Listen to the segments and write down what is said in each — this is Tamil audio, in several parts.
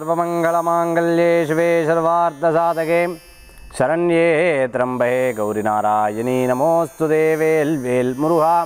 சர்வமங்களமாங்கல்யே சிவே சர்வார்த்தசாதகே சரண்யே திரம்பே கௌரிநாராயணி நமோஸ்து தேவேல் வேல் முருகா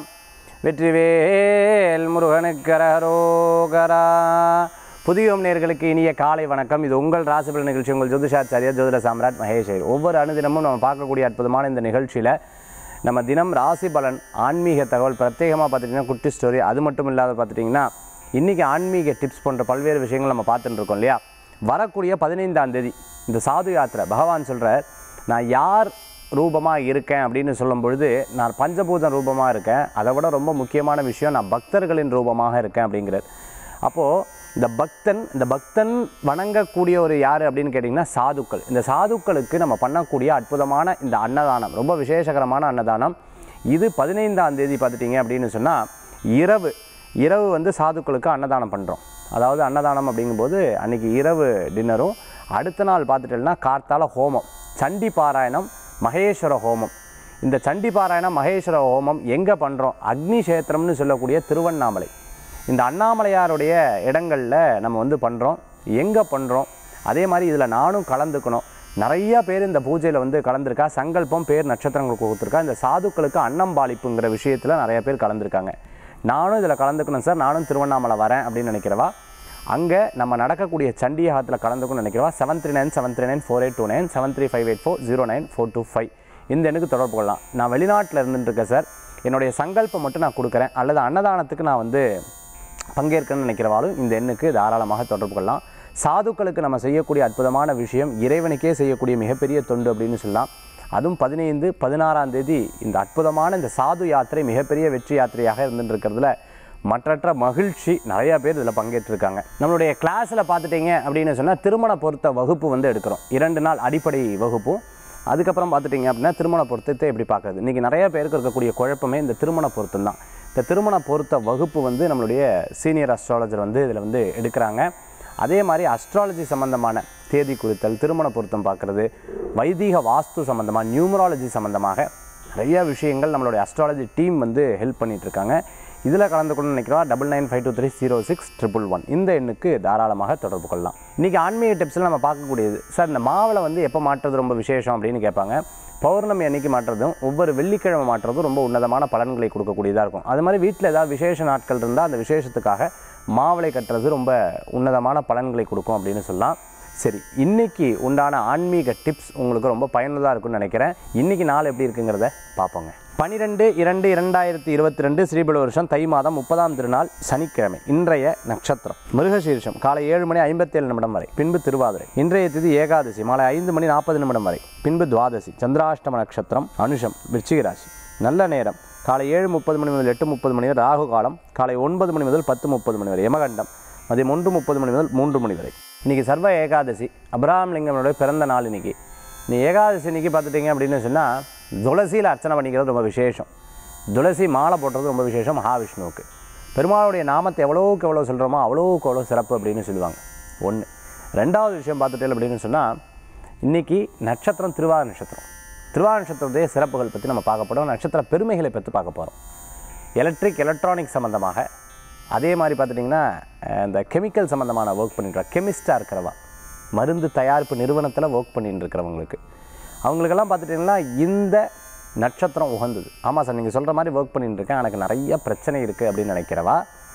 வெற்றிவேல் முருகனுக்கரகரோகரா புதியோம் நேர்களுக்கு இனிய காலை வணக்கம் இது உங்கள் ராசிபல நிகழ்ச்சி உங்கள் ஜோதிஷாச்சாரியா ஜோதிட சாம்ராட் மகேஷ் ஐயர். ஒவ்வொரு அனுதினமும் நம்ம பார்க்கக்கூடிய அற்புதமான இந்த நிகழ்ச்சியில் நம்ம தினம் ராசி பலன் ஆன்மீக தகவல் பிரத்யேகமாக பார்த்துட்டிங்கன்னா குட்டி ஸ்டோரி அது மட்டும் இல்லாத பார்த்துட்டிங்கன்னா இன்றைக்கி ஆன்மீக டிப்ஸ் போன்ற பல்வேறு விஷயங்கள் நம்ம பார்த்துட்டு இருக்கோம் இல்லையா வரக்கூடிய பதினைந்தாம் தேதி இந்த சாது யாத்திரை பகவான் சொல்கிறார் நான் யார் ரூபமாக இருக்கேன் அப்படின்னு சொல்லும் பொழுது நான் பஞ்சபூத ரூபமாக இருக்கேன் அதை விட ரொம்ப முக்கியமான விஷயம் நான் பக்தர்களின் ரூபமாக இருக்கேன் அப்படிங்கிறார் அப்போது இந்த பக்தன் இந்த பக்தன் வணங்கக்கூடிய ஒரு யார் அப்படின்னு கேட்டிங்கன்னா சாதுக்கள் இந்த சாதுக்களுக்கு நம்ம பண்ணக்கூடிய அற்புதமான இந்த அன்னதானம் ரொம்ப விசேஷகரமான அன்னதானம் இது பதினைந்தாம் தேதி பார்த்துட்டிங்க அப்படின்னு சொன்னால் இரவு இரவு வந்து சாதுக்களுக்கு அன்னதானம் பண்ணுறோம் அதாவது அன்னதானம் அப்படிங்கும்போது அன்றைக்கி இரவு டின்னரும் அடுத்த நாள் பார்த்துட்டோம்னா கார்த்தால ஹோமம் சண்டி பாராயணம் மகேஸ்வர ஹோமம் இந்த சண்டி பாராயணம் மகேஸ்வர ஹோமம் எங்கே பண்ணுறோம் அக்னி கஷேத்திரம்னு சொல்லக்கூடிய திருவண்ணாமலை இந்த அண்ணாமலையாருடைய இடங்களில் நம்ம வந்து பண்ணுறோம் எங்கே பண்ணுறோம் அதே மாதிரி இதில் நானும் கலந்துக்கணும் நிறைய பேர் இந்த பூஜையில் வந்து கலந்துருக்கா சங்கல்பம் பேர் நட்சத்திரங்களுக்கு கொடுத்துருக்கா இந்த சாதுக்களுக்கு அன்னம்பாளிப்புங்கிற விஷயத்தில் நிறைய பேர் கலந்துருக்காங்க நானும் இதில் கலந்துக்கணும் சார் நானும் திருவண்ணாமலை வரேன் அப்படின்னு நினைக்கிறவா அங்கே நம்ம நடக்கக்கூடிய சண்டியாகத்தில் கலந்துக்கணும்னு நினைக்கிறவா seven three nine seven three nine four eight two nine seven three five eight four zero nine four two five இந்த எண்ணுக்கு தொடர்பு கொள்ளலாம் நான் வெளிநாட்டில் இருந்துட்டுருக்கேன் சார் என்னுடைய சங்கல்பம் மட்டும் நான் கொடுக்குறேன் அல்லது அன்னதானத்துக்கு நான் வந்து பங்கேற்கணும்னு நினைக்கிறவாலும் இந்த எண்ணுக்கு தாராளமாக தொடர்பு கொள்ளலாம் சாதுக்களுக்கு நம்ம செய்யக்கூடிய அற்புதமான விஷயம் இறைவனுக்கே செய்யக்கூடிய மிகப்பெரிய தொண்டு அப்படின்னு சொல்லலாம் அதுவும் பதினைந்து பதினாறாம் தேதி இந்த அற்புதமான இந்த சாது யாத்திரை மிகப்பெரிய வெற்றி யாத்திரையாக இருந்துட்டு இருக்கிறதுல மற்றற்ற மகிழ்ச்சி நிறையா பேர் இதில் பங்கேற்றிருக்காங்க நம்மளுடைய கிளாஸில் பார்த்துட்டீங்க அப்படின்னு சொன்னால் திருமண பொருத்த வகுப்பு வந்து எடுக்கிறோம் இரண்டு நாள் அடிப்படை வகுப்பும் அதுக்கப்புறம் பார்த்துட்டிங்க அப்படின்னா திருமண பொருத்தத்தை எப்படி பார்க்குறது இன்றைக்கி நிறைய பேருக்கு இருக்கக்கூடிய குழப்பமே இந்த திருமண பொருத்தம் தான் இந்த திருமண பொருத்த வகுப்பு வந்து நம்மளுடைய சீனியர் அஸ்ட்ராலஜர் வந்து இதில் வந்து எடுக்கிறாங்க அதே மாதிரி அஸ்ட்ராலஜி சம்மந்தமான தேதி குறித்தல் திருமண பொருத்தம் பார்க்குறது வைதீக வாஸ்து சம்மந்தமாக நியூமராலஜி சம்மந்தமாக நிறைய விஷயங்கள் நம்மளுடைய அஸ்ட்ராலஜி டீம் வந்து ஹெல்ப் பண்ணிட்டு இருக்காங்க இதில் கலந்துக்கணும்னு நினைக்கிறோம் double nine five two three zero six triple one இந்த எண்ணுக்கு தாராளமாக தொடர்பு கொள்ளலாம் இன்றைக்கி ஆன்மீக டிப்ஸில் நம்ம பார்க்கக்கூடியது சார் இந்த மாவில் வந்து எப்போ மாற்றுறது ரொம்ப விசேஷம் அப்படின்னு கேட்பாங்க பௌர்ணமி அன்னைக்கு மாற்றுறதும் ஒவ்வொரு வெள்ளிக்கிழமை மாற்றுறதும் ரொம்ப உன்னதமான பலன்களை கொடுக்கக்கூடியதாக இருக்கும் அது மாதிரி வீட்டில் ஏதாவது விசேஷ நாட்கள் இருந்தால் அந்த விசேஷத்துக்காக மாவிளை கட்டுறது ரொம்ப உன்னதமான பலன்களை கொடுக்கும் அப்படின்னு சொல்லலாம் சரி இன்னைக்கு உண்டான ஆன்மீக டிப்ஸ் உங்களுக்கு ரொம்ப பயனுள்ளதாக இருக்கும்னு நினைக்கிறேன் இன்னைக்கு நாள் எப்படி இருக்குங்கிறத பார்ப்போங்க பனிரெண்டு இரண்டு இரண்டாயிரத்தி இருபத்தி ரெண்டு ஸ்ரீபல வருஷம் தை மாதம் முப்பதாம் திருநாள் சனிக்கிழமை இன்றைய நட்சத்திரம் மிருகசீர்ஷம் காலை ஏழு மணி ஐம்பத்தேழு நிமிடம் வரை பின்பு திருவாதிரை இன்றைய திதி ஏகாதசி மாலை ஐந்து மணி நாற்பது நிமிடம் வரை பின்பு துவாதசி சந்திராஷ்டம நட்சத்திரம் அனுஷம் விருச்சிக ராசி நல்ல நேரம் காலை ஏழு முப்பது மணி முதல் எட்டு முப்பது மணி வரை ராகு காலம் காலை ஒன்பது மணி முதல் பத்து முப்பது மணி வரை யமகண்டம் மதியம் ஒன்று முப்பது மணி முதல் மூன்று மணி வரை இன்றைக்கி சர்வ ஏகாதசி அப்ரஹாம் லிங்கமனுடைய பிறந்த நாள் இன்னைக்கு நீ ஏகாதசி இன்னைக்கு பார்த்துட்டிங்க அப்படின்னு சொன்னால் துளசியில் அர்ச்சனை பண்ணிக்கிறது ரொம்ப விசேஷம் துளசி மாலை போடுறது ரொம்ப விசேஷம் மகாவிஷ்ணுவுக்கு பெருமாளுடைய நாமத்தை எவ்வளோவுக்கு எவ்வளோ சொல்கிறோமோ அவ்வளோவுக்கு எவ்வளோ சிறப்பு அப்படின்னு சொல்லுவாங்க ஒன்று ரெண்டாவது விஷயம் பார்த்துட்டேன் அப்படின்னு சொன்னால் இன்றைக்கி நட்சத்திரம் திருவாத நட்சத்திரம் திருவாத நட்சத்திரத்துடைய சிறப்புகள் பற்றி நம்ம பார்க்க போகிறோம் நட்சத்திர பெருமைகளை பற்றி பார்க்க போகிறோம் எலக்ட்ரிக் எலக்ட்ரானிக் சம்மந்தமாக அதே மாதிரி பார்த்துட்டிங்கன்னா அஹ், இந்த கெமிக்கல் சம்மந்தமான ஒர்க் பண்ணிட்டு கெமிஸ்டாக இருக்கிறவா மருந்து தயாரிப்பு நிறுவனத்தில் ஒர்க் பண்ணிட்டு இருக்கிறவங்களுக்கு அவங்களுக்கெல்லாம் பார்த்துட்டிங்கன்னா இந்த நட்சத்திரம் உகந்தது ஆமாம் சார் நீங்கள் சொல்கிற மாதிரி ஒர்க் பண்ணிட்டு இருக்கேன் எனக்கு நிறைய பிரச்சனை இருக்குது அப்படின்னு நினைக்கிறவா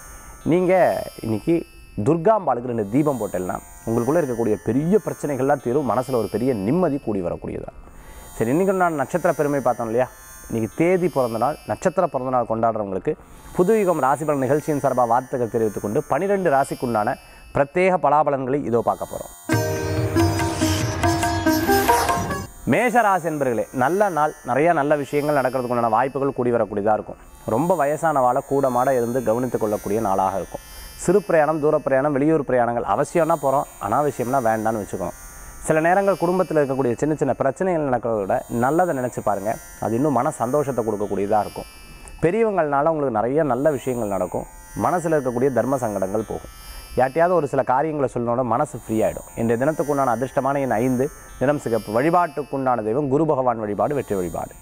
நீங்கள் இன்னைக்கு துர்காம்பாளுக்கு ரெண்டு தீபம் போட்டேன்னா உங்களுக்குள்ளே இருக்கக்கூடிய பெரிய பிரச்சனைகள்லாம் தீரும் மனசில் ஒரு பெரிய நிம்மதி கூடி வரக்கூடியதா சரி இன்றைக்கி நான் நட்சத்திர பெருமை பார்த்தோம் இல்லையா இன்றைக்கி தேதி பிறந்த நாள் நட்சத்திர பிறந்த நாள் கொண்டாடுறவங்களுக்கு புதுயுகம் ராசிபலன் நிகழ்ச்சியின் சார்பாக வாழ்த்துக்கள் தெரிவித்துக் கொண்டு பனிரெண்டு ராசிக்குண்டான பிரத்யேக பலாபலன்களை இதோ பார்க்க போகிறோம் மேஷ ராசி என்பர்களே நல்ல நாள் நிறைய நல்ல விஷயங்கள் நடக்கிறதுக்கு உண்டான வாய்ப்புகள் கூடி வரக்கூடியதாக இருக்கும் ரொம்ப வயசானவாளை கூடமாட இருந்து கவனித்துக் கொள்ளக்கூடிய நாளாக இருக்கும் சிறு பிரயாணம் தூர பிரயாணம் வெளியூர் பிரயாணங்கள் அவசியம்னா போகிறோம் அனாவசியம்னா வேண்டாம்னு வச்சுக்கணும் சில நேரங்கள் குடும்பத்தில் இருக்கக்கூடிய சின்ன சின்ன பிரச்சனைகள் நடக்கிறத விட நல்லதை நினச்சி பாருங்கள் அது இன்னும் மன சந்தோஷத்தை கொடுக்கக்கூடியதாக இருக்கும் பெரியவங்கள்னால உங்களுக்கு நிறைய நல்ல விஷயங்கள் நடக்கும் மனசில் இருக்கக்கூடிய தர்ம சங்கடங்கள் போகும் யார்ட்டையாவது ஒரு சில காரியங்களை சொல்லணும்னா மனசு ஃப்ரீ ஆகிடும் இன்றைய தினத்துக்கு உண்டான அதிர்ஷ்டமான என் ஐந்து நிறம் சிகப்பு வழிபாட்டுக்குண்டான தெய்வம் குரு பகவான் வழிபாடு வெற்றி வழிபாடு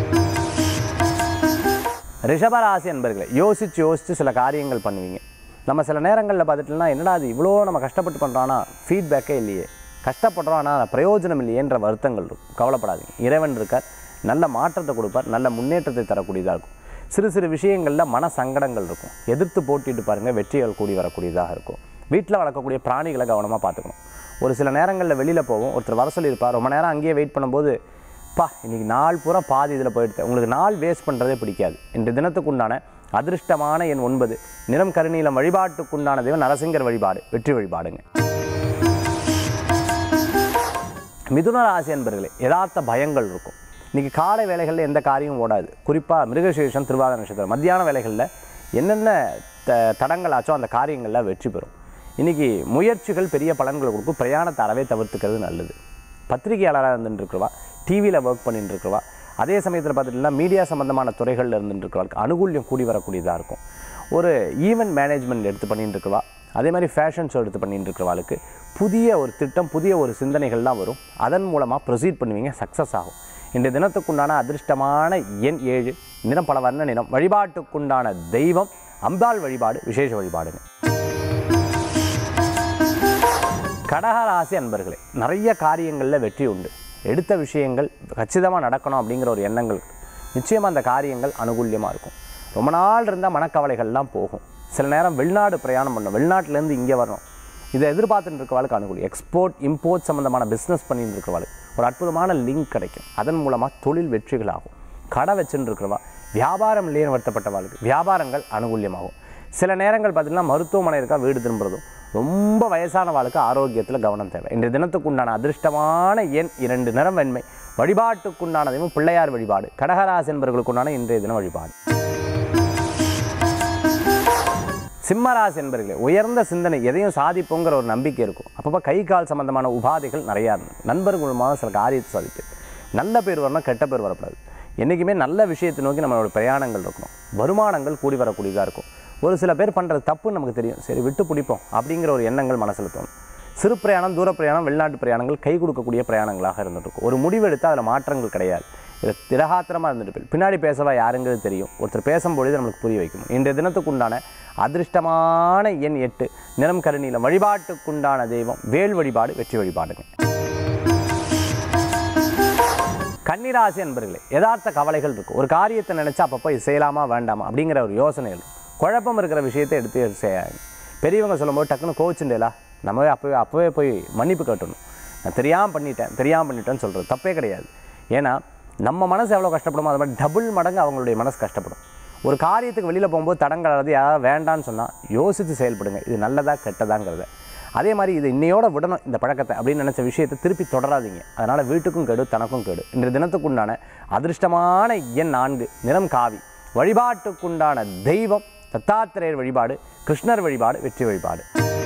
ரிஷபராசி என்பர்களே யோசித்து யோசித்து சில காரியங்கள் பண்ணுவீங்க நம்ம சில நேரங்களில் பார்த்துட்டோம்னா என்னடா அது இவ்வளோ நம்ம கஷ்டப்பட்டு பண்ணுறோன்னா ஃபீட்பேக்கே இல்லையே கஷ்டப்படுறோம் ஆனால் பிரயோஜனம் இல்லையேன்ற வருத்தங்கள் இருக்கும் கவலைப்படாதீங்க இறைவன் இருக்கார் நல்ல மாற்றத்தை கொடுப்பார் நல்ல முன்னேற்றத்தை தரக்கூடியதாக இருக்கும் சிறு சிறு விஷயங்களில் மன சங்கடங்கள் இருக்கும் எதிர்த்து போட்டிட்டு பாருங்கள் வெற்றிகள் கூடி வரக்கூடியதாக இருக்கும் வீட்டில் வளர்க்கக்கூடிய பிராணிகளை கவனமாக பார்த்துக்கணும் ஒரு சில நேரங்களில் வெளியில் போவோம் ஒருத்தர் வர சொல்லியிருப்பார் ரொம்ப நேரம் அங்கேயே வெயிட் பண்ணும்போது பா இன்னைக்கு நாள் பூரா பாதி இதில் போயிடுது உங்களுக்கு நாள் வேஸ்ட் பண்ணுறதே பிடிக்காது இன்று தினத்துக்குண்டான அதிர்ஷ்டமான எண் ஒன்பது நிறம் கருநீலம் வழிபாட்டுக்குண்டான தெய்வம் நரசிங்கர் வழிபாடு வெற்றி வழிபாடுங்க மிதுன ராசி என்பர்களே யதார்த்த பயங்கள் இருக்கும் இன்றைக்கி காலை வேலைகளில் எந்த காரியமும் ஓடாது குறிப்பாக மிருகசீஷம் திருவாதிர நட்சத்திரம் மத்தியான வேலைகளில் என்னென்ன த தடங்களாச்சோ அந்த காரியங்களில் வெற்றி பெறும் இன்றைக்கி முயற்சிகள் பெரிய பலன்களை கொடுக்கும் பிரயாணத்தை அறவே தவிர்த்துக்கிறது நல்லது பத்திரிகையாளராக இருந்துட்டு இருக்கிறவா டிவியில் ஒர்க் பண்ணிட்டு இருக்கிறவா அதே சமயத்தில் பார்த்துட்டிங்கன்னா மீடியா சம்மந்தமான துறைகளில் இருந்துட்டு இருக்கிறவர்களுக்கு அனுகூல்யம் கூடி வரக்கூடியதாக இருக்கும் ஒரு ஈவெண்ட் மேனேஜ்மெண்ட் எடுத்து பண்ணிட்டு இருக்கிறவா அதே மாதிரி ஃபேஷன் ஷோ எடுத்து பண்ணிட்டு இருக்கிறவாளுக்கு புதிய ஒரு திட்டம் புதிய ஒரு சிந்தனைகள்லாம் வரும் அதன் மூலமாக ப்ரொசீட் பண்ணுவீங்க சக்ஸஸ் ஆகும் இன்றைய தினத்துக்குண்டான அதிர்ஷ்டமான எண் ஏழு நிறம் பல வர்ண நிறம் வழிபாட்டுக்குண்டான தெய்வம் அம்பாள் வழிபாடு விசேஷ வழிபாடுங்க கடகராசி அன்பர்களே நிறைய காரியங்களில் வெற்றி உண்டு எடுத்த விஷயங்கள் கச்சிதமாக நடக்கணும் அப்படிங்கிற ஒரு எண்ணங்கள் நிச்சயமாக அந்த காரியங்கள் அனுகூல்யமாக இருக்கும் ரொம்ப நாள் இருந்தால் மனக்கவலைகள்லாம் போகும் சில நேரம் வெளிநாடு பிரயாணம் பண்ணணும் வெளிநாட்டிலேருந்து இங்கே வரணும் இதை எதிர்பார்த்துட்டு இருக்கிறவாளுக்கு அனுகூலம் எக்ஸ்போர்ட் இம்போர்ட் சம்மந்தமான பிஸ்னஸ் பண்ணிட்டு இருக்கிறவாளுக்கு ஒரு அற்புதமான லிங்க் கிடைக்கும் அதன் மூலமாக தொழில் வெற்றிகள் ஆகும் கடை வச்சுட்டு இருக்கிறவா வியாபாரம் இல்லைன்னு வருத்தப்பட்டவாளுக்கு வியாபாரங்கள் அனுகூல்யமாகும் சில நேரங்கள் பார்த்திங்கன்னா மருத்துவமனை இருக்கா வீடு திரும்புறதும் ரொம்ப வயசானவாளுக்கு ஆரோக்கியத்தில் கவனம் தேவை இன்றைய தினத்துக்கு உண்டான அதிர்ஷ்டமான எண் இரண்டு நிறம் வெண்மை வழிபாட்டுக்குண்டான தெய்வம் பிள்ளையார் வழிபாடு கடகராசி என்பவர்களுக்கு உண்டான இன்றைய தின வழிபாடு சிம்மராசி என்பர்களே உயர்ந்த சிந்தனை எதையும் சாதிப்போங்கிற ஒரு நம்பிக்கை இருக்கும் அப்பப்போ கை கால் சம்பந்தமான உபாதைகள் நிறையா இருந்தது நண்பர்கள் மூலமாக சில காரியத்தை சாதிப்பு நல்ல பேர் வரணும் கெட்ட பேர் வரக்கூடாது என்றைக்குமே நல்ல விஷயத்தை நோக்கி நம்மளோட பிரயாணங்கள் இருக்கணும் வருமானங்கள் கூடி வரக்கூடியதாக இருக்கும் ஒரு சில பேர் பண்ணுறது தப்புன்னு நமக்கு தெரியும் சரி விட்டு பிடிப்போம் அப்படிங்கிற ஒரு எண்ணங்கள் மனசில் தோணும் சிறு பிரயாணம் தூர பிரயாணம் வெளிநாட்டு பிரயாணங்கள் கை கொடுக்கக்கூடிய பிரயாணங்களாக இருந்துட்டு இருக்கும் ஒரு முடிவெடுத்து அதில் மாற்றங்கள் கிடையாது இது திரகாத்திரமாக இருந்துட்டு போய் பின்னாடி பேசவா யாருங்கிறது தெரியும் ஒருத்தர் பேசும்பொழுது நம்மளுக்கு புரிய வைக்கும் இன்றைய தினத்துக்கு உண்டான அதிர்ஷ்டமான எண் எட்டு நிறம் கருநீலம் வழிபாட்டுக்குண்டான தெய்வம் வேல் வழிபாடு வெற்றி வழிபாடுங்க கன்னிராசி என்பர்களே யதார்த்த கவலைகள் இருக்கும் ஒரு காரியத்தை நினச்சா அப்பப்போ இது செய்யலாமா வேண்டாமா அப்படிங்கிற ஒரு யோசனை இருக்கும் குழப்பம் இருக்கிற விஷயத்தை எடுத்து செய்யாங்க பெரியவங்க சொல்லும்போது டக்குன்னு கோச்சுண்டேலா நம்மவே அப்போவே அப்போவே போய் மன்னிப்பு கட்டணும் நான் தெரியாமல் பண்ணிட்டேன் தெரியாமல் பண்ணிட்டேன்னு சொல்கிறது தப்பே கிடையாது ஏன்னா நம்ம மனசு எவ்வளோ கஷ்டப்படுமோ அது மாதிரி டபுள் மடங்கு அவங்களுடைய மனசு கஷ்டப்படும் ஒரு காரியத்துக்கு வெளியில் போகும்போது தடங்கள் அதாவது யாராவது வேண்டான்னு சொன்னால் யோசித்து செயல்படுங்க இது நல்லதா கெட்டதாங்கிறத அதே மாதிரி இது இன்னையோட விடணும் இந்த பழக்கத்தை அப்படின்னு நினச்ச விஷயத்தை திருப்பி தொடராதீங்க அதனால் வீட்டுக்கும் கெடு தனக்கும் கெடு இன்றைய தினத்துக்குண்டான அதிர்ஷ்டமான எண் நான்கு நிறம் காவி வழிபாட்டுக்குண்டான தெய்வம் தத்தாத்திரேயர் வழிபாடு கிருஷ்ணர் வழிபாடு வெற்றி வழிபாடு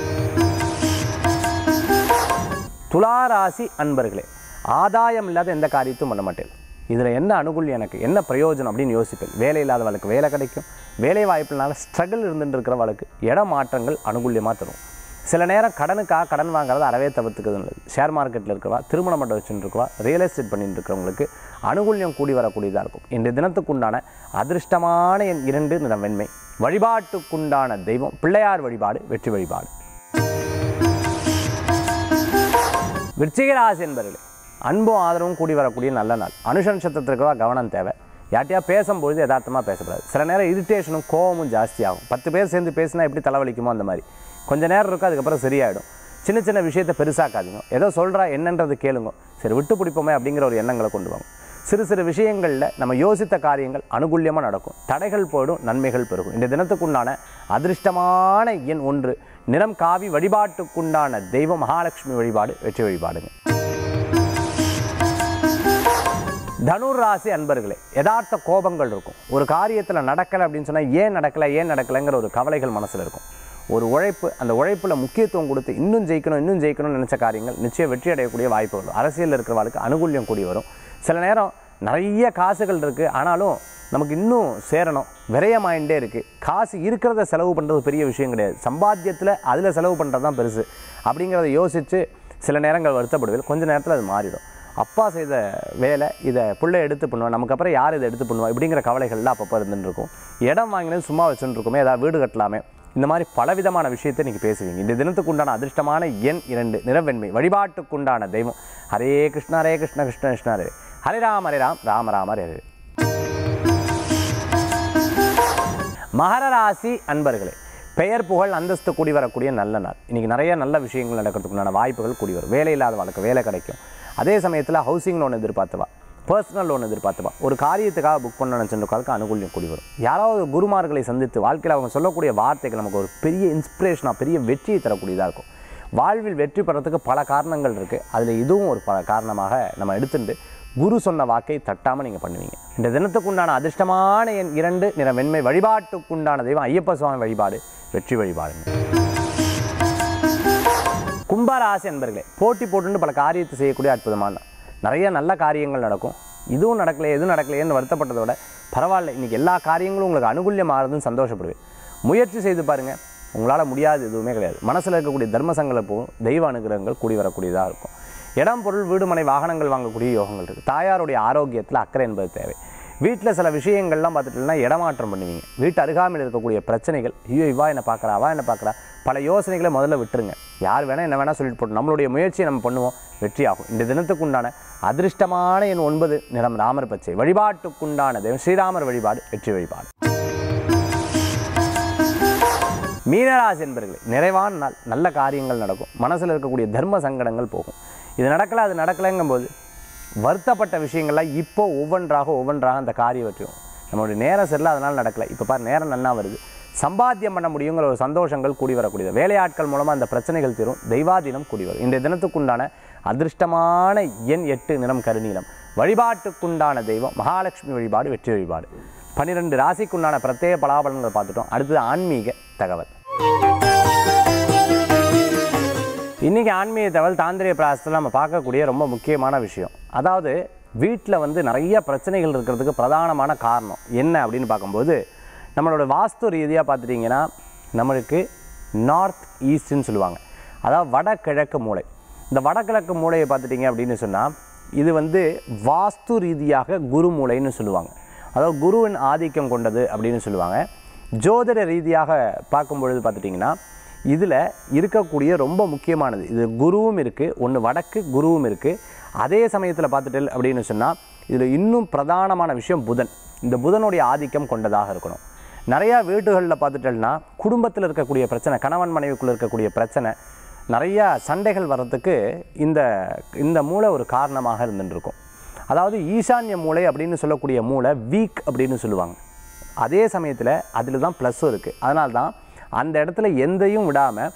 துளாராசி அன்பர்களே ஆதாயம் இல்லாத எந்த காரியத்தையும் பண்ண மாட்டேன் இதில் என்ன அனுகூல்யம் எனக்கு என்ன பிரயோஜனம் அப்படின்னு யோசிப்பேன் வேலை இல்லாதவளுக்கு வேலை கிடைக்கும் வேலை வாய்ப்புனால ஸ்ட்ரகிள் இருந்துட்டு இருக்கிறவளுக்கு இட மாற்றங்கள் அனுகூல்யமாக தரும் சில நேரம் கடனுக்காக கடன் வாங்குறது அறவே தவிர்த்துக்கிறது நல்லது ஷேர் மார்க்கெட்டில் இருக்கவா திருமண மண்டபம் வச்சுட்டு இருக்கவா ரியல் எஸ்டேட் பண்ணிட்டு இருக்கிறவங்களுக்கு அனுகூல்யம் கூடி வரக்கூடியதாக இருக்கும் இன்றைய தினத்துக்குண்டான அதிர்ஷ்டமான என் இரண்டு நிறம் வெண்மை வழிபாட்டுக்குண்டான தெய்வம் பிள்ளையார் வழிபாடு வெற்றி வழிபாடு விருச்சிக ராசி என்பர்களே அன்பும் ஆதரவும் கூடி வரக்கூடிய நல்ல நாள் அனுஷ நட்சத்திரத்திற்குவா கவனம் தேவை யார்ட்டையா பேசும்பொழுது யதார்த்தமாக பேசக்கூடாது சில நேரம் இரிட்டேஷனும் கோவமும் ஜாஸ்தியாகும் பத்து பேர் சேர்ந்து பேசினா எப்படி தலைவலிக்குமோ அந்த மாதிரி கொஞ்ச நேரம் இருக்கும் அதுக்கப்புறம் சரியாயிடும் சின்ன சின்ன விஷயத்தை பெருசாக்காதீங்க ஏதோ சொல்கிறா என்னன்றது கேளுங்க சரி விட்டு பிடிப்போமே அப்படிங்கிற ஒரு எண்ணங்களை கொண்டு வாங்க சிறு சிறு விஷயங்களில் நம்ம யோசித்த காரியங்கள் அனுகூல்யமாக நடக்கும் தடைகள் போயிடும் நன்மைகள் பெருகும் இந்த தினத்துக்குண்டான அதிர்ஷ்டமான எண் ஒன்று நிறம் காவி வழிபாட்டுக்குண்டான தெய்வ மகாலட்சுமி வழிபாடு வெற்றி வழிபாடுங்க தனுர் ராசி அன்பர்களே யதார்த்த கோபங்கள் இருக்கும் ஒரு காரியத்தில் நடக்கலை அப்படின்னு சொன்னால் ஏன் நடக்கலை ஏன் நடக்கலைங்கிற ஒரு கவலைகள் மனசில் இருக்கும் ஒரு உழைப்பு அந்த உழைப்பில் முக்கியத்துவம் கொடுத்து இன்னும் ஜெயிக்கணும் இன்னும் ஜெயிக்கணும்னு நினச்ச காரியங்கள் நிச்சயம் வெற்றி அடையக்கூடிய வாய்ப்பு வரும் அரசியலில் இருக்கிறவர்களுக்கு அனுகூல்யம் கூடி வரும் சில நேரம் நிறைய காசுகள் இருக்குது ஆனாலும் நமக்கு இன்னும் சேரணும் விரயமாயிட்டே இருக்குது காசு இருக்கிறத செலவு பண்ணுறது பெரிய விஷயம் கிடையாது சம்பாத்தியத்தில் அதில் செலவு பண்ணுறது தான் பெருசு அப்படிங்கிறத யோசித்து சில நேரங்கள் வருத்தப்படுவேன் கொஞ்ச நேரத்தில் அது மாறிடும் அப்பா செய்த வேலை இதை பிள்ளை எடுத்து பண்ணுவா நமக்கு அப்புறம் யார் இதை எடுத்து பண்ணுவா இப்படிங்கிற கவலைகள்லாம் அப்பப்போ இருந்துட்டு இருக்கும் இடம் வாங்கினது சும்மா வச்சுட்டு இருக்கோமே ஏதாவது வீடு கட்டலாமே இந்த மாதிரி பலவிதமான விஷயத்தை இன்றைக்கி பேசுவீங்க இந்த தினத்துக்கு உண்டான அதிர்ஷ்டமான எண் இரண்டு நிறவெண்மை வழிபாட்டுக்குண்டான தெய்வம் ஹரே கிருஷ்ண ஹரே கிருஷ்ண கிருஷ்ண கிருஷ்ண ஹரே ஹரே ராம் ஹரே ராம் ராம ராம ஹரே ஹரே மகர ராசி அன்பர்களே பெயர் புகழ் அந்தஸ்து கூடி வரக்கூடிய நல்ல நாள் இன்றைக்கி நிறைய நல்ல விஷயங்கள் நடக்கிறதுக்குண்டான வாய்ப்புகள் கூடி வரும் வேலை இல்லாத வாழ்க்கை வேலை கிடைக்கும் அதே சமயத்தில் ஹவுசிங் லோன் எதிர்பார்த்துவா பர்சனல் லோன் எதிர்பார்த்துவா ஒரு காரியத்துக்காக புக் பண்ண நினச்சிருக்காருக்கு அனுகூல்யம் கூடி வரும் யாராவது குருமார்களை சந்தித்து வாழ்க்கையில் அவங்க சொல்லக்கூடிய வார்த்தைகள் நமக்கு ஒரு பெரிய இன்ஸ்பிரேஷனாக பெரிய வெற்றியை தரக்கூடியதாக இருக்கும் வாழ்வில் வெற்றி பெறத்துக்கு பல காரணங்கள் இருக்குது அதில் இதுவும் ஒரு பல காரணமாக நம்ம எடுத்துட்டு குரு சொன்ன வாக்கை தட்டாமல் நீங்கள் பண்ணுவீங்க இந்த தினத்துக்குண்டான அதிர்ஷ்டமான என் இரண்டு நிற வெண்மை வழிபாட்டுக்குண்டான தெய்வம் ஐயப்ப சுவாமி வழிபாடு வெற்றி வழிபாடுங்க கும்பராசி அன்பர்களே போட்டி போட்டுன்னு பல காரியத்தை செய்யக்கூடிய அற்புதமான நாள். நிறைய நல்ல காரியங்கள் நடக்கும் இதுவும் நடக்கலையே எதுவும் நடக்கலையேன்னு வருத்தப்பட்டதை விட பரவாயில்ல இன்றைக்கி எல்லா காரியங்களும் உங்களுக்கு அனுகூல்யமாகிறதுன்னு சந்தோஷப்படுவேன் முயற்சி செய்து பாருங்கள் உங்களால் முடியாது எதுவுமே கிடையாது மனசில் இருக்கக்கூடிய தர்மசங்களை போகும் தெய்வ அனுகிரகங்கள் கூடி வரக்கூடியதாக இருக்கும் இடம் பொருள் வீடு மனை வாகனங்கள் வாங்கக்கூடிய யோகங்கள் இருக்குது தாயாருடைய ஆரோக்கியத்தில் அக்கறை என்பது தேவை வீட்டில் சில விஷயங்கள்லாம் பார்த்துட்டீங்கன்னா இடமாற்றம் பண்ணுவீங்க வீட்டு அருகாமையில் இருக்கக்கூடிய பிரச்சனைகள் ஐயோ இவா என்ன பார்க்குறா அவா என்ன பார்க்குறா பல யோசனைகளை முதல்ல விட்டுருங்க யார் வேணால் என்ன வேணால் சொல்லிட்டு போட்டு நம்மளுடைய முயற்சியை நம்ம பண்ணுவோம் வெற்றியாகும் இந்த தினத்துக்கு உண்டான அதிர்ஷ்டமான என் ஒன்பது நிறம் ராமர் பச்சை வழிபாட்டுக்குண்டான தெய்வம் ஸ்ரீராமர் வழிபாடு வெற்றி வழிபாடு மீனராசி என்பர்களே நிறைவான நாள் நல்ல காரியங்கள் நடக்கும் மனசில் இருக்கக்கூடிய தர்ம சங்கடங்கள் போகும் இது நடக்கலை அது நடக்கலைங்கும்போது வருத்தப்பட்ட விஷயங்கள்லாம் இப்போ ஒவ்வொன்றாக ஒவ்வொன்றாக அந்த காரியம் வெற்றியும் நம்மளுடைய நேரம் சரியில்லை அதனால் நடக்கலை இப்போ பாரு நேரம் நன்னா வருது சம்பாத்தியம் பண்ண முடியுங்கிற ஒரு சந்தோஷங்கள் கூடி வரக்கூடியது வேலையாட்கள் மூலமாக அந்த பிரச்சனைகள் தீரும் தெய்வாதீனம் கூடி வரும் இந்த தினத்துக்குண்டான அதிர்ஷ்டமான எண் எட்டு நிறம் கருநீலம் வழிபாட்டுக்குண்டான தெய்வம் மகாலட்சுமி வழிபாடு வெற்றி வழிபாடு பன்னிரெண்டு ராசிக்குண்டான பிரத்யேக பலாபலன்கள் பார்த்துட்டோம் அடுத்தது ஆன்மீக தகவல் இன்றைக்கி ஆன்மீக தகவல் தாந்திரிய பிராசத்தில் நம்ம பார்க்கக்கூடிய ரொம்ப முக்கியமான விஷயம் அதாவது வீட்டில் வந்து நிறைய பிரச்சனைகள் இருக்கிறதுக்கு பிரதானமான காரணம் என்ன அப்படின்னு பார்க்கும்போது நம்மளோட வாஸ்து ரீதியாக பார்த்துட்டிங்கன்னா நம்மளுக்கு நார்த் ஈஸ்ட்னு சொல்லுவாங்க அதாவது வடகிழக்கு மூலை இந்த வடகிழக்கு மூலையை பார்த்துட்டிங்க அப்படின்னு சொன்னால் இது வந்து வாஸ்து ரீதியாக குரு மூலைன்னு சொல்லுவாங்க அதாவது குருவின் ஆதிக்கம் கொண்டது அப்படின்னு சொல்லுவாங்க ஜோதிட ரீதியாக பார்க்கும் பொழுது பார்த்துட்டிங்கன்னா இதில் இருக்கக்கூடிய ரொம்ப முக்கியமானது இது குருவும் இருக்குது ஒன்று வடக்கு குருவும் இருக்குது அதே சமயத்தில் பார்த்துட்டு அப்படின்னு சொன்னால் இதில் இன்னும் பிரதானமான விஷயம் புதன் இந்த புதனுடைய ஆதிக்கம் கொண்டதாக இருக்கணும் நிறையா வீடுகளில் பார்த்துட்டோம்னா குடும்பத்தில் இருக்கக்கூடிய பிரச்சனை கணவன் மனைவிக்குள்ளே இருக்கக்கூடிய பிரச்சனை நிறையா சண்டைகள் வர்றதுக்கு இந்த இந்த மூளை ஒரு காரணமாக இருந்துருக்கும் அதாவது ஈசான்ய மூளை அப்படின்னு சொல்லக்கூடிய மூளை வீக் அப்படின்னு சொல்லுவாங்க அதே சமயத்தில் அதில் தான் ப்ளஸ்ஸும் இருக்குது அதனால தான் அந்த இடத்துல எந்தையும் விடாமல்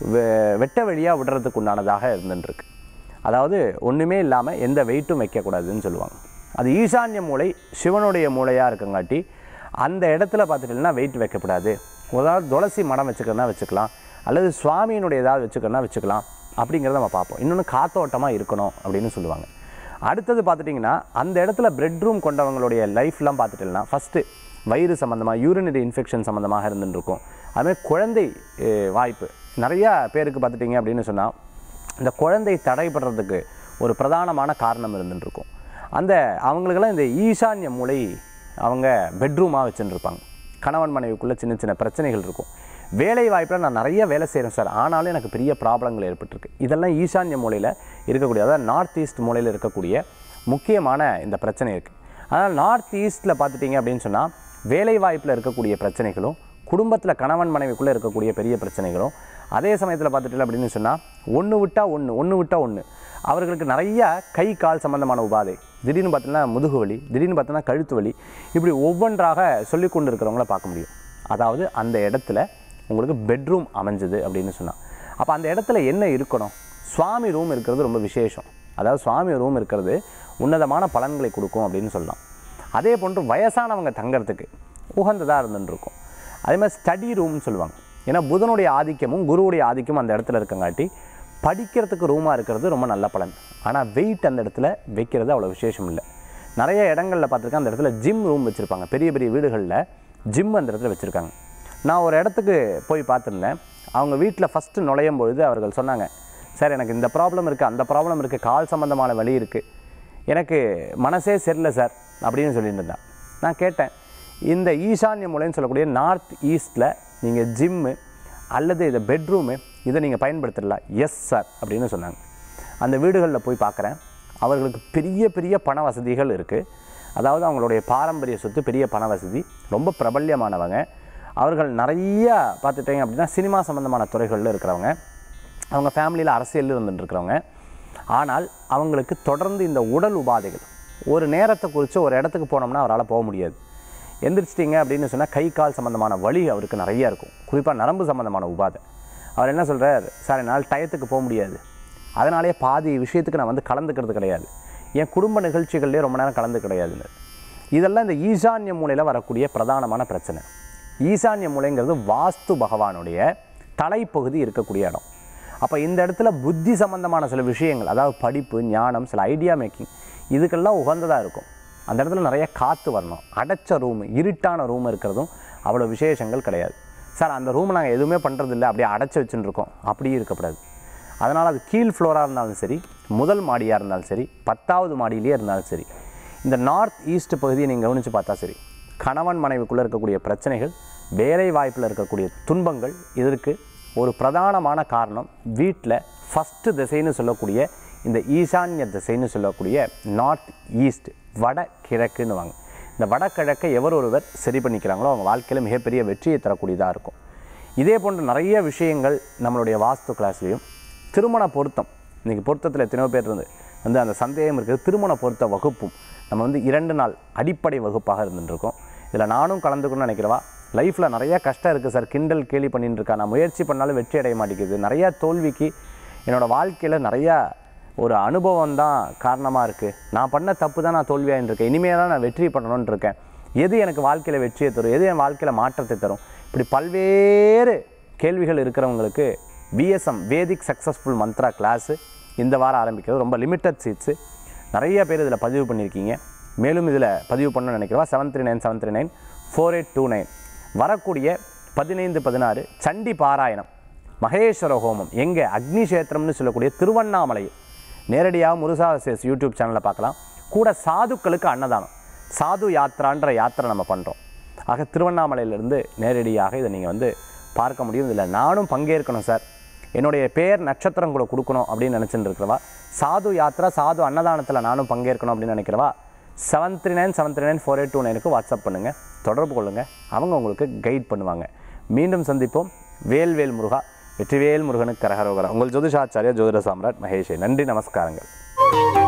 வெட்ட வெளியாக விடுறதுக்கு உண்டானதாக இருந்துருக்கு அதாவது ஒன்றுமே இல்லாமல் எந்த வெயிட்டும் வைக்கக்கூடாதுன்னு சொல்லுவாங்க அது ஈசான்ய மூளை சிவனுடைய மூளையாக இருக்கங்காட்டி அந்த இடத்துல பார்த்துட்டீங்கன்னா வெயிட் வைக்கக்கூடாது அதாவது துளசி மடம் வச்சுக்கிறனா வச்சுக்கலாம் அல்லது சுவாமியினுடைய ஏதாவது வச்சுக்கிறனா வச்சுக்கலாம் அப்படிங்கிறத நம்ம பார்ப்போம் இன்னொன்று காத்தோட்டமாக இருக்கணும் அப்படின்னு சொல்லுவாங்க அடுத்தது பார்த்துட்டிங்கன்னா அந்த இடத்துல பெட் ரூம் கொண்டவங்களுடைய லைஃப்லாம் பார்த்துட்டீங்கன்னா ஃபஸ்ட்டு வயிறு சம்மந்தமாக யூரினரி இன்ஃபெக்ஷன் சம்மந்தமாக இருந்துட்டு இருக்கும் அதுமாதிரி குழந்தை அஹ், வாய்ப்பு நிறையா பேருக்கு பார்த்துட்டிங்க அப்படின்னு சொன்னால் இந்த குழந்தை தடைபடுறதுக்கு ஒரு பிரதானமான காரணம் இருந்துட்டு இருக்கும் அந்த அவங்களுக்கெல்லாம் இந்த ஈசான்ய மூளை அவங்க பெட்ரூமாக வச்சுருப்பாங்க கணவன் மனைவிக்குள்ளே சின்ன சின்ன பிரச்சனைகள் இருக்கும் வேலை வாய்ப்பில் நான் நிறைய வேலை செய்கிறேன் சார் ஆனாலும் எனக்கு பெரிய ப்ராப்ளங்கள் ஏற்பட்டிருக்கு இதெல்லாம் ஈசான்ய மூலையில் இருக்கக்கூடிய அதாவது நார்த் ஈஸ்ட் மூலையில் இருக்கக்கூடிய முக்கியமான இந்த பிரச்சனை இருக்குது அதனால் நார்த் ஈஸ்ட்டில் பார்த்துட்டிங்க அப்படின்னு சொன்னால் வேலை வாய்ப்பில் இருக்கக்கூடிய பிரச்சனைகளும் குடும்பத்தில் கணவன் மனைவிக்குள்ளே இருக்கக்கூடிய பெரிய பிரச்சனைகளும் அதே சமயத்தில் பார்த்துட்டு அப்படின்னு சொன்னால் ஒன்று விட்டால் ஒன்று ஒன்று விட்டால் ஒன்று அவர்களுக்கு நிறைய கை கால் சம்பந்தமான உபாதை திடீர்னு பார்த்தீங்கன்னா முதுகு வலி திடீர்னு பார்த்தீங்கன்னா கழுத்து வலி இப்படி ஒவ்வொன்றாக சொல்லி கொண்டு இருக்கிறவங்கள பார்க்க முடியும் அதாவது அந்த இடத்துல உங்களுக்கு பெட்ரூம் அமைஞ்சது அப்படின்னு சொன்னால் அப்போ அந்த இடத்துல என்ன இருக்கணும் சுவாமி ரூம் இருக்கிறது ரொம்ப விசேஷம் அதாவது சுவாமி ரூம் இருக்கிறது உன்னதமான பலன்களை கொடுக்கும் அப்படின்னு சொல்லலாம் அதே போன்று வயசானவங்க தங்கறதுக்கு உகந்ததாக இருந்துருக்கும் அதே மாதிரி ஸ்டடி ரூம்னு சொல்லுவாங்க ஏன்னா புதனுடைய ஆதிக்கமும் குருவுடைய ஆதிக்கமும் அந்த இடத்துல இருக்கங்காட்டி படிக்கிறதுக்கு ரூமாக இருக்கிறது ரொம்ப நல்ல பலன் ஆனால் வெயிட் அந்த இடத்துல வைக்கிறது அவ்வளோ விசேஷம் இல்லை நிறைய இடங்களில் பார்த்துருக்கேன் அந்த இடத்துல ஜிம் ரூம் வச்சுருப்பாங்க பெரிய பெரிய வீடுகளில் ஜிம் அந்த இடத்துல வச்சுருக்காங்க நான் ஒரு இடத்துக்கு போய் பார்த்துருந்தேன் அவங்க வீட்டில் ஃபஸ்ட்டு நுழையும் பொழுது அவர்கள் சொன்னாங்க சார் எனக்கு இந்த ப்ராப்ளம் இருக்குது அந்த ப்ராப்ளம் இருக்குது கால் சம்மந்தமான வலி இருக்குது எனக்கு மனசே சரியில்லை சார் அப்படின்னு சொல்லிட்டு இருந்தான் நான் கேட்டேன் இந்த ஈசான்ய மூலைன்னு சொல்லக்கூடிய நார்த் ஈஸ்ட்டில் நீங்கள் ஜிம்மு அல்லது இதை பெட்ரூமு இதை நீங்கள் பயன்படுத்தலாம் எஸ் சார் அப்படின்னு சொன்னாங்க அந்த வீடுகளில் போய் பார்க்குறேன் அவர்களுக்கு பெரிய பெரிய பண வசதிகள் இருக்குது அதாவது அவங்களுடைய பாரம்பரிய சொத்து பெரிய பண வசதி ரொம்ப பிரபல்யமானவங்க அவர்கள் நிறைய பார்த்துட்டீங்க அப்படின்னா சினிமா சம்மந்தமான துறைகளில் இருக்கிறவங்க அவங்க ஃபேமிலியில் அரசியலில் இருந்துட்டு இருக்கிறவங்க ஆனால் அவங்களுக்கு தொடர்ந்து இந்த உடல் உபாதைகள் ஒரு நேரத்தை குறித்து ஒரு இடத்துக்கு போனோம்னா அவரால் போக முடியாது எந்திரிச்சிட்டிங்க அப்படின்னு சொன்னால் கை கால் சம்மந்தமான வலி அவருக்கு நிறைய இருக்கும் குறிப்பாக நரம்பு சம்மந்தமான உபாதை அவர் என்ன சொல்கிறார் சார் என்னால் டயத்துக்கு போக முடியாது அதனாலேயே பாதி விஷயத்துக்கு நான் வந்து கலந்துக்கிறது கிடையாது என் குடும்ப நிகழ்ச்சிகள்லேயே ரொம்ப நேரம் கலந்து கிடையாதுன்னு இதெல்லாம் இந்த ஈசான்ய மூலையில் வரக்கூடிய பிரதானமான பிரச்சனை ஈசான்ய மூலைங்கிறது வாஸ்து பகவானுடைய தலைப்பகுதி இருக்கக்கூடிய இடம் அப்போ இந்த இடத்துல புத்தி சம்பந்தமான சில விஷயங்கள் அதாவது படிப்பு ஞானம் சில ஐடியா மேக்கிங் இதுக்கெல்லாம் உகந்ததாக இருக்கும் அந்த இடத்துல நிறைய காற்று வரணும் அடைச்ச ரூம் இருட்டான ரூம் இருக்கிறதும் அவ்வளோ விசேஷங்கள் கிடையாது சார் அந்த ரூம் நாங்கள் எதுவுமே பண்ணுறதில்ல அப்படியே அடைச்சி வச்சுட்டு இருக்கோம் அப்படியே இருக்கக்கூடாது அதனால் அது கீழ் ஃப்ளோராக இருந்தாலும் சரி முதல் மாடியாக இருந்தாலும் சரி பத்தாவது மாடியிலேயே இருந்தாலும் சரி இந்த நார்த் ஈஸ்ட் பகுதியை நீங்கள் கவனித்து பார்த்தா சரி கணவன் மனைவிக்குள்ளே இருக்கக்கூடிய பிரச்சனைகள் வேலை வாய்ப்பில் இருக்கக்கூடிய துன்பங்கள் இதற்கு ஒரு பிரதானமான காரணம் வீட்டில் ஃபஸ்ட்டு திசைன்னு சொல்லக்கூடிய இந்த ஈசான்ய திசைன்னு சொல்லக்கூடிய நார்த் ஈஸ்ட் வட கிழக்குன்னு வாங்க இந்த வடகிழக்கை எவர் ஒருவர் சரி பண்ணிக்கிறாங்களோ அவங்க வாழ்க்கையில் மிகப்பெரிய வெற்றியை தரக்கூடியதாக இருக்கும் இதே போன்ற நிறைய விஷயங்கள் நம்மளுடைய வாஸ்து கிளாஸ்லேயும் திருமண பொருத்தம் இன்றைக்கி பொருத்தத்தில் எத்தனையோ பேர் இருந்து வந்து அந்த சந்தேகம் இருக்குது திருமண பொருத்த வகுப்பும் நம்ம வந்து இரண்டு நாள் அடிப்படை வகுப்பாக இருந்துட்டுருக்கோம் இதில் நானும் கலந்துக்கணும்னு நினைக்கிறவா லைஃப்பில் நிறைய கஷ்டம் இருக்குது சார் கிண்டல் கேலி பண்ணிட்டு இருக்கா நான் முயற்சி பண்ணாலும் வெற்றி அடைய மாட்டேங்குது நிறையா தோல்விக்கு என்னோடய வாழ்க்கையில் நிறையா ஒரு அனுபவம் தான் காரணமாக இருக்குது நான் பண்ண தப்பு தான் நான் தோல்வியாக இருக்கேன் இனிமேல் தான் நான் வெற்றி பண்ணணும்னு இருக்கேன் எது எனக்கு வாழ்க்கையில் வெற்றியை தரும் எது என் வாழ்க்கையில் மாற்றத்தை தரும் இப்படி பல்வேறு கேள்விகள் இருக்கிறவங்களுக்கு BSM Vedic successful mantra class இந்த வாரம் ஆரம்பிக்கிறது ரொம்ப லிமிட்டட் சீட்ஸு நிறைய பேர் இதில் பதிவு பண்ணியிருக்கீங்க மேலும் இதில் பதிவு பண்ணணும்னு நினைக்கிறவா seven three nine seven three nine four eight two nine வரக்கூடிய பதினைந்து பதினாறு சண்டி பாராயணம் மகேஸ்வர ஹோமம் எங்கே அக்னி கஷேத்திரம்னு சொல்லக்கூடிய திருவண்ணாமலையில் நேரடியாக முருசாசேஸ் யூடியூப் சேனலில் பார்க்கலாம் கூட சாதுக்களுக்கு அன்னதானம் சாது யாத்ரான்ற யாத்திரை நம்ம பண்ணுறோம் ஆக திருவண்ணாமலையிலிருந்து நேரடியாக இதை நீங்கள் வந்து பார்க்க முடியும் இதில் நானும் பங்கேற்கணும் சார் என்னுடைய பேர் நட்சத்திரம் கூட கொடுக்கணும் அப்படின்னு நினச்சிட்டு இருக்கிறவா சாது யாத்ரா சாது அன்னதானத்தில் நானும் பங்கேற்கணும் அப்படின்னு நினைக்கிறவா seven three nine seven three nine four eight two நைனுக்கு வாட்ஸ்அப் பண்ணுங்கள் தொடர்பு கொள்ளுங்கள் அவங்க உங்களுக்கு கைட் பண்ணுவாங்க மீண்டும் சந்திப்போம் வேல்வேல் முருகா வெற்றிவேல் முருகனுக்கு கரகரோகரா உங்கள் ஜோதிஷாச்சாரியா ஜோதிட சாம்ராட் மகேஷே நன்றி நமஸ்காரங்கள்